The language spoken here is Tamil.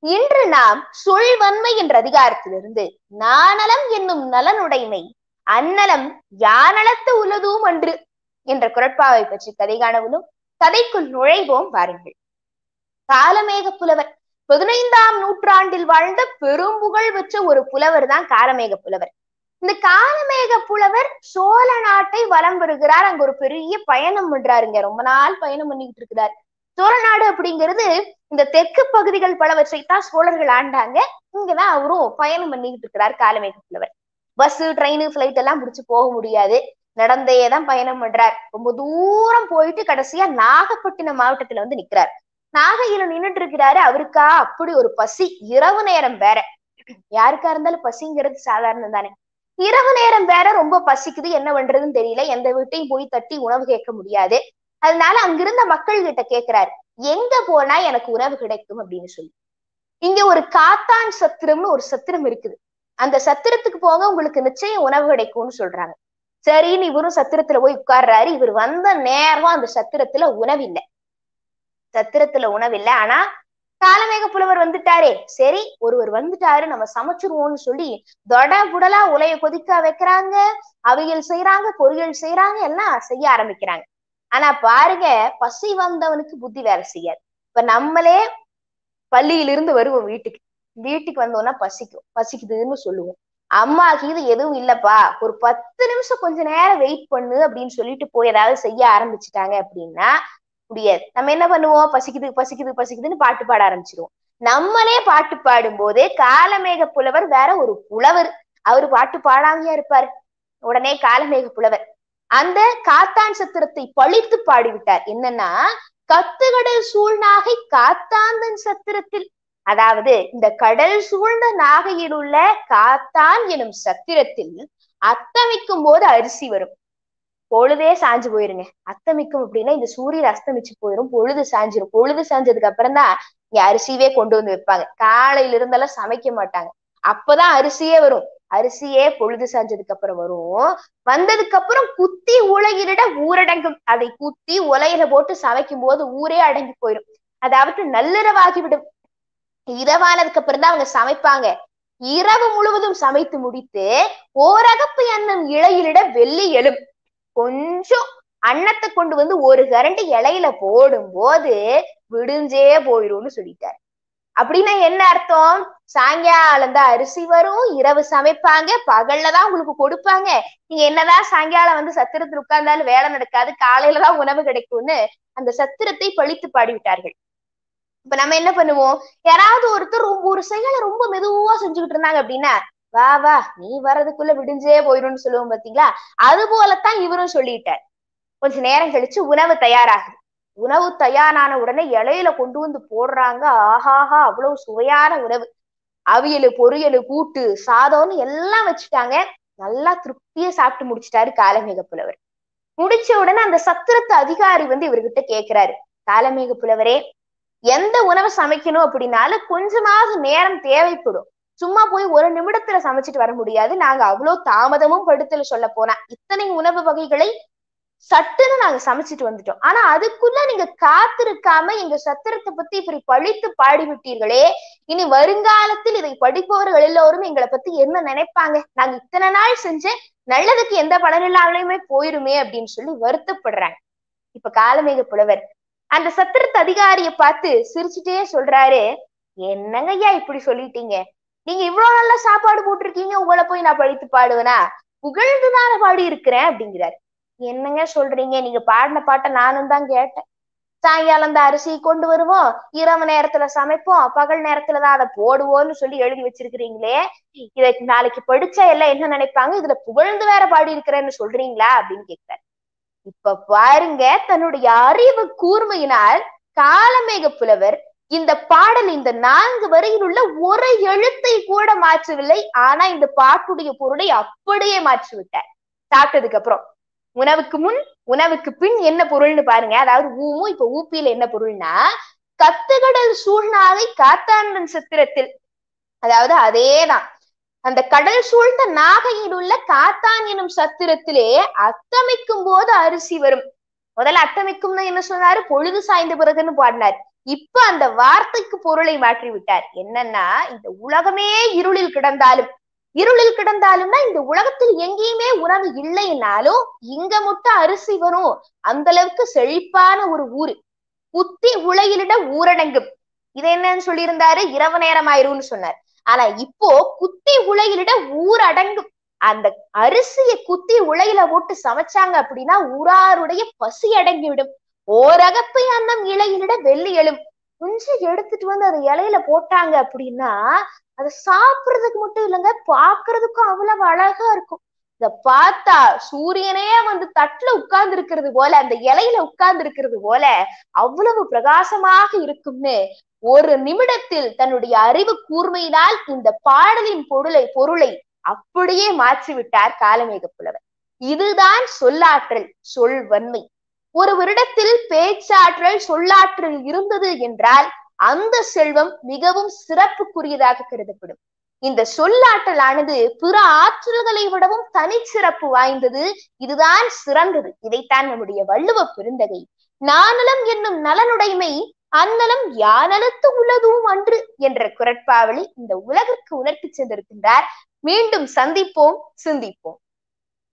இன்று நாம் சொல்வன்மை என்ற அதிகாரத்திலிருந்து நாணலம் என்னும் நலனுடைமை அந்நலம் யானலத்து உலதும் அன்று என்ற குரட்பாவை பற்றி கதை காணவனும் கதைக்குள் நுழைவோம் வாருங்கள் காலமேக புலவர் பதினைந்தாம் நூற்றாண்டில் வாழ்ந்த பெரும் புகழ் பெற்ற ஒரு புலவர் தான் காலமேக புலவர் இந்த காலமேக புலவர் சோழ நாட்டை வலம் வருகிறார் அங்க ஒரு பெரிய பயணம் பண்றாருங்க ரொம்ப நாள் பயணம் பண்ணிட்டு இருக்கிறார் சோழ நாடு அப்படிங்கிறது இந்த தெற்கு பகுதிகள் பலவற்றை தான் சோழர்கள் ஆண்டாங்க இங்கதான் அவரும் பயணம் பண்ணிக்கிட்டு இருக்கிறார் காலமேக புலவர் பஸ் ட்ரெயின் ஃபிளைட் எல்லாம் பிடிச்சு போக முடியாது நடந்தே தான் பயணம் பண்றார் ரொம்ப தூரம் போயிட்டு கடைசியா நாகப்பட்டினம் மாவட்டத்துல வந்து நிக்கிறார் நாகையில நின்னுட்டு இருக்கிறாரு அவருக்கா அப்படி ஒரு பசி இரவு நேரம் வேற யாருக்கா இருந்தாலும் பசிங்கிறது சாதாரணம் தானே இரவு நேரம் வேற ரொம்ப பசிக்குது என்ன பண்றதுன்னு தெரியல எந்த வீட்டையும் போய் தட்டி உணவு கேட்க முடியாது அதனால அங்கிருந்த மக்கள் கிட்ட கேக்குறாரு எங்க போனா எனக்கு உணவு கிடைக்கும் அப்படின்னு சொல்லி இங்க ஒரு காத்தான் சத்திரம்னு ஒரு சத்திரம் இருக்குது அந்த சத்திரத்துக்கு போங்க உங்களுக்கு நிச்சயம் உணவு கிடைக்கும்னு சொல்றாங்க சரின்னு இவரும் சத்திரத்துல போய் உட்கார்றாரு இவர் வந்த நேரம் அந்த சத்திரத்துல உணவு இல்லை சத்திரத்துல உணவு இல்லை ஆனா காலமேக புலவர் வந்துட்டாரே சரி ஒருவர் வந்துட்டாரு நம்ம சமைச்சிருவோம்னு சொல்லி தொட புடலா உலைய கொதிக்க வைக்கிறாங்க அவியல் செய்யறாங்க பொரியல் செய்யறாங்க எல்லாம் செய்ய ஆரம்பிக்கிறாங்க ஆனா பாருங்க பசி வந்தவனுக்கு புத்தி வேலை செய்யாது இப்ப நம்மளே பள்ளியிலிருந்து வருவோம் வீட்டுக்கு வீட்டுக்கு வந்தோம்னா பசிக்கும் பசிக்குதுன்னு சொல்லுவோம் அம்மா இது எதுவும் இல்லப்பா ஒரு பத்து நிமிஷம் கொஞ்ச நேரம் வெயிட் பண்ணு அப்படின்னு சொல்லிட்டு போய் ஏதாவது செய்ய ஆரம்பிச்சுட்டாங்க அப்படின்னா முடியாது நம்ம என்ன பண்ணுவோம் பசிக்குது பசிக்குது பசிக்குதுன்னு பாட்டு பாட ஆரம்பிச்சிருவோம் நம்மளே பாட்டு பாடும் போது காலமேக புலவர் வேற ஒரு புலவர் அவரு பாட்டு பாடாமையா இருப்பாரு உடனே காலமேக புலவர் அந்த காத்தான் சத்திரத்தை பழித்து பாடிவிட்டார் என்னன்னா கத்துகடல் சூழ்நாகை காத்தாந்தன் சத்திரத்தில் அதாவது இந்த கடல் சூழ்ந்த நாகையில் உள்ள காத்தான் எனும் சத்திரத்தில் அத்தமிக்கும் போது அரிசி வரும் பொழுதே சாஞ்சு போயிருங்க அத்தமிக்கும் அப்படின்னா இந்த சூரியன் அஸ்தமிச்சு போயிரும் பொழுது சாஞ்சிரும் பொழுது சாஞ்சதுக்கு அப்புறம் தான் இங்க அரிசியவே கொண்டு வந்து வைப்பாங்க காலையில இருந்தெல்லாம் சமைக்க மாட்டாங்க அப்பதான் அரிசியே வரும் அரிசியே பொழுது சாஞ்சதுக்கு அப்புறம் வரும் வந்ததுக்கு அப்புறம் குத்தி உலகிட ஊரடங்கும் அதை குத்தி உலையில போட்டு சமைக்கும் போது ஊரே அடங்கி போயிடும் அதாவது நள்ளிரவாகிவிடும் இரவானதுக்கு அப்புறம் தான் அவங்க சமைப்பாங்க இரவு முழுவதும் சமைத்து முடித்து ஓரகப்பு எண்ணம் இலையிலிட வெள்ளி எழும் கொஞ்சம் அன்னத்தை கொண்டு வந்து ஒரு கரண்டி இலையில போடும் போது விடிஞ்சே போயிரும்னு சொல்லிட்டாரு அப்படின்னா என்ன அர்த்தம் சாயங்காலம் தான் அரிசி வரும் இரவு சமைப்பாங்க பகல்ல தான் உங்களுக்கு கொடுப்பாங்க நீங்க என்னதான் சாயங்காலம் வந்து சத்திரத்தில் உட்கார்ந்தாலும் வேலை நடக்காது காலையில தான் உணவு கிடைக்கும்னு அந்த சத்திரத்தை பழித்து பாடிவிட்டார்கள் இப்ப நம்ம என்ன பண்ணுவோம் யாராவது ஒருத்தர் ஒரு செயலை ரொம்ப மெதுவா செஞ்சுக்கிட்டு இருந்தாங்க அப்படின்னா வா வா நீ வர்றதுக்குள்ள விடிஞ்சே போயிடும்னு சொல்லுவோம் பாத்தீங்களா அது போலத்தான் இவரும் சொல்லிட்டார் கொஞ்ச நேரம் கழிச்சு உணவு தயாராகுது உணவு தயாரான உடனே இலையில கொண்டு வந்து போடுறாங்க ஆஹாஹா அவ்வளவு சுவையான உணவு அவியலு பொரியலு கூட்டு சாதம்னு எல்லாம் வச்சுட்டாங்க நல்லா திருப்தியா சாப்பிட்டு முடிச்சிட்டாரு காலமேக புலவர் முடிச்ச உடனே அந்த சத்திரத்து அதிகாரி வந்து இவர்கிட்ட கேக்குறாரு காலமேக புலவரே எந்த உணவை சமைக்கணும் அப்படின்னாலும் கொஞ்சமாவது நேரம் தேவைப்படும் சும்மா போய் ஒரு நிமிடத்துல சமைச்சிட்டு வர முடியாது நாங்க அவ்வளவு தாமதமும் படுத்தல சொல்ல போனா இத்தனை உணவு வகைகளை சட்டுன்னு நாங்க சமைச்சிட்டு வந்துட்டோம் ஆனா அதுக்குள்ள நீங்க காத்திருக்காம எங்க சத்திரத்தை பத்தி இப்படி பழித்து பாடிவிட்டீர்களே இனி வருங்காலத்தில் இதை படிப்பவர்கள் எல்லோரும் எங்களை பத்தி என்ன நினைப்பாங்க நாங்க இத்தனை நாள் செஞ்ச நல்லதுக்கு எந்த பலன் இல்லாமலையுமே போயிருமே அப்படின்னு சொல்லி வருத்தப்படுறாங்க இப்ப காலமேக புலவர் அந்த சத்திரத்து அதிகாரிய பார்த்து சிரிச்சுட்டே சொல்றாரு என்னங்க ஐயா இப்படி சொல்லிட்டீங்க நீங்க இவ்வளவு நல்ல சாப்பாடு போட்டிருக்கீங்க உங்களை போய் நான் பழித்து பாடுவேனா புகழ்ந்துதான பாடி இருக்கிறேன் அப்படிங்கிறாரு என்னங்க சொல்றீங்க நீங்க பாடின பாட்டை நானும் தான் கேட்டேன் சாயங்காலம் இந்த அரிசி கொண்டு வருவோம் இரவு நேரத்துல சமைப்போம் பகல் நேரத்துலதான் அதை போடுவோம்னு சொல்லி எழுதி வச்சிருக்கிறீங்களே இதை நாளைக்கு படிச்சா எல்லாம் என்ன நினைப்பாங்க இதுல புகழ்ந்து வேற பாடி இருக்கிறேன்னு சொல்றீங்களா அப்படின்னு கேட்கிறாரு இப்ப பாருங்க தன்னுடைய அறிவு கூர்மையினால் காலமேக புலவர் இந்த பாடல் இந்த நான்கு வரையில் உள்ள ஒரு எழுத்தை கூட மாற்றவில்லை ஆனா இந்த பாட்டுடைய பொருளை அப்படியே மாற்றி விட்டார் சாப்பிட்டதுக்கு அப்புறம் உணவுக்கு முன் உணவுக்கு பின் என்ன பொருள்னு பாருங்க அதாவது ஊமும் இப்ப ஊப்பியில என்ன பொருள்னா கத்துகடல் சூழ்நாகை காத்தாண்டன் சித்திரத்தில் அதாவது அதேதான் அந்த கடல் சூழ்ந்த நாகையில் உள்ள காத்தான் எனும் சத்திரத்திலே அத்தமிக்கும் போது அரிசி வரும் முதல்ல அத்தமிக்கும்னு என்ன சொன்னாரு பொழுது சாய்ந்த பிறகுன்னு பாடினார் இப்ப அந்த வார்த்தைக்கு பொருளை மாற்றி விட்டார் என்னன்னா இந்த உலகமே இருளில் கிடந்தாலும் இருளில் கிடந்தாலும்னா இந்த உலகத்தில் எங்கேயுமே உணவு இல்லைன்னாலும் இங்க மட்டும் அரிசி வரும் அந்த அளவுக்கு செழிப்பான ஒரு ஊரு புத்தி உலகிலிட ஊரடங்கும் இது என்னன்னு சொல்லியிருந்தாரு இரவு நேரம் ஆயிரும்னு சொன்னார் ஆனா இப்போ குத்தி உலகிலிட ஊரடங்கும் அந்த அரிசியை குத்தி உலையில போட்டு சமைச்சாங்க அப்படின்னா ஊராருடைய பசி அடங்கிவிடும் ஓரகப்பை அன்னம் இலையிலிட வெள்ளி எழும் கொஞ்சம் எடுத்துட்டு வந்து அந்த இலையில போட்டாங்க அப்படின்னா அதை சாப்பிடுறதுக்கு மட்டும் இல்லைங்க பாக்குறதுக்கும் அவ்வளவு அழகா இருக்கும் இத பார்த்தா சூரியனே வந்து தட்டுல உட்கார்ந்து இருக்கிறது போல அந்த இலையில உட்கார்ந்து இருக்கிறது போல அவ்வளவு பிரகாசமாக இருக்கும்னு ஒரு நிமிடத்தில் தன்னுடைய அறிவு கூர்மையினால் இந்த பாடலின் பொருளை பொருளை அப்படியே மாற்றிவிட்டார் காலமேக புலவர் இதுதான் சொல்லாற்றல் சொல் வன்மை ஒரு வருடத்தில் பேச்சாற்றல் சொல்லாற்றல் இருந்தது என்றால் அந்த செல்வம் மிகவும் சிறப்புக்குரியதாக கருதப்படும் இந்த சொல்லாற்றலானது பிற ஆற்றல்களை விடவும் தனிச்சிறப்பு வாய்ந்தது இதுதான் சிறந்தது இதைத்தான் நம்முடைய வள்ளுவ பெருந்தகை நானலம் என்னும் நலனுடைமை அந்நலம் யானலத்து உள்ளதும் அன்று என்ற குரட்பாவளி இந்த உலகிற்கு உணர்த்தி சென்றிருக்கின்றார் மீண்டும் சந்திப்போம் சிந்திப்போம்